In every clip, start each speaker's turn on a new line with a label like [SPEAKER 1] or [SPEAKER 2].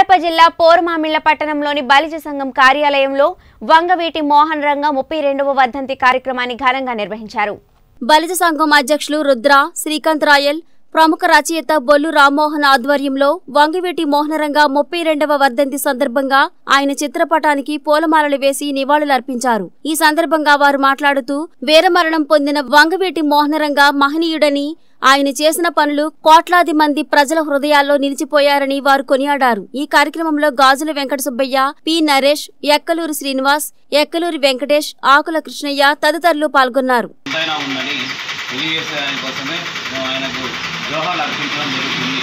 [SPEAKER 1] కడప జిల్లా పోరుమామిళ్ల పట్టణంలోని బలిజ సంఘం కార్యాలయంలో వంగవీటి మోహన్ రంగ ముప్పై రెండవ వర్ధంతి కార్యక్రమాన్ని ఘనంగా నిర్వహించారు
[SPEAKER 2] బలిజ సంఘం అధ్యక్షులు రుద్ర శ్రీకాంత్ రాయల్ ప్రముఖ రచయిత బొల్లు రామ్మోహన్ ఆధ్వర్యంలో వంగివేటి మోహనరంగ ముప్పై రెండవ వర్ధంతి సందర్భంగా ఆయన చిత్రపటానికి పూలమాలలు వేసి నివాళులర్పించారు ఈ సందర్భంగా వారు మాట్లాడుతూ వీరమరణం పొందిన వంగవేటి మోహనరంగ మహనీయుడని ఆయన చేసిన పనులు కోట్లాది మంది ప్రజల హృదయాల్లో నిలిచిపోయారని వారు కొనియాడారు ఈ కార్యక్రమంలో గాజుల వెంకట సుబ్బయ్య పి నరేష్ ఎక్కలూరు శ్రీనివాస్ ఎక్కలూరి వెంకటేష్ ఆకుల కృష్ణయ్య తదితరులు పాల్గొన్నారు
[SPEAKER 3] ఎంతైనా ఉందని తెలియజేసే దానికోసమే మేము ఆయనకు జోహాలు అర్పించడం జరుగుతుంది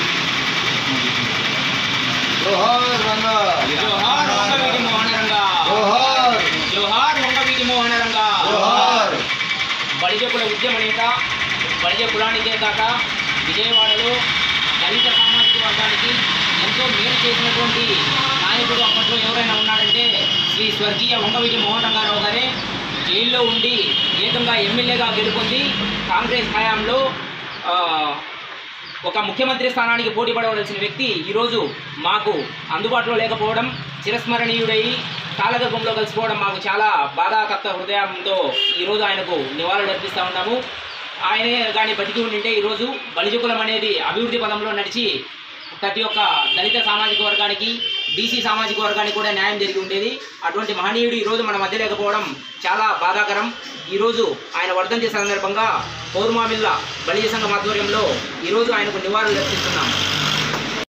[SPEAKER 4] జోహార్ రంగా
[SPEAKER 5] జోహార్ వంగవీటి మోహనరంగ
[SPEAKER 4] జోహార్
[SPEAKER 5] జోహార్ వంగవీటి మోహనరంగ
[SPEAKER 4] జోహార్
[SPEAKER 5] బలిజ కుల ఉద్యమ నేత బలిజ కులానికే కాక విజయవాడలో దళిత సామాజిక వర్గానికి ఎంతో మేలు చేసినటువంటి నాయకుడు అప్పట్లో ఎవరైనా ఉన్నారంటే శ్రీ స్వర్గీయ వంగవీటి మోహన్ రంగారావు గారే జైల్లో ఉండి ఏకంగా ఎమ్మెల్యేగా గెలుపొంది కాంగ్రెస్ హయాంలో ఆ, ఒక ముఖ్యమంత్రి స్థానానికి పోటీ పడవలసిన వ్యక్తి ఈరోజు మాకు అందుబాటులో లేకపోవడం చిరస్మరణీయుడై కాలగర్భంలో కలిసిపోవడం మాకు చాలా బాధాకర్త హృదయంతో ఈరోజు ఆయనకు నివాళులు అర్పిస్తూ ఉన్నాము ఆయనే కానీ బతికి ఉండింటే ఈరోజు బలిజకులం అనేది అభివృద్ధి పదంలో నడిచి ప్రతి ఒక్క దళిత సామాజిక వర్గానికి బీసీ సామాజిక వర్గానికి కూడా న్యాయం జరిగి ఉండేది అటువంటి మహనీయుడు ఈరోజు మన మధ్య లేకపోవడం చాలా బాధాకరం ఈరోజు ఆయన వర్ధంతి సందర్భంగా పౌర్మామిల్ల బలిజ సంఘం ఆధ్వర్యంలో ఈరోజు ఆయనకు నివాళులు అర్పిస్తున్నాం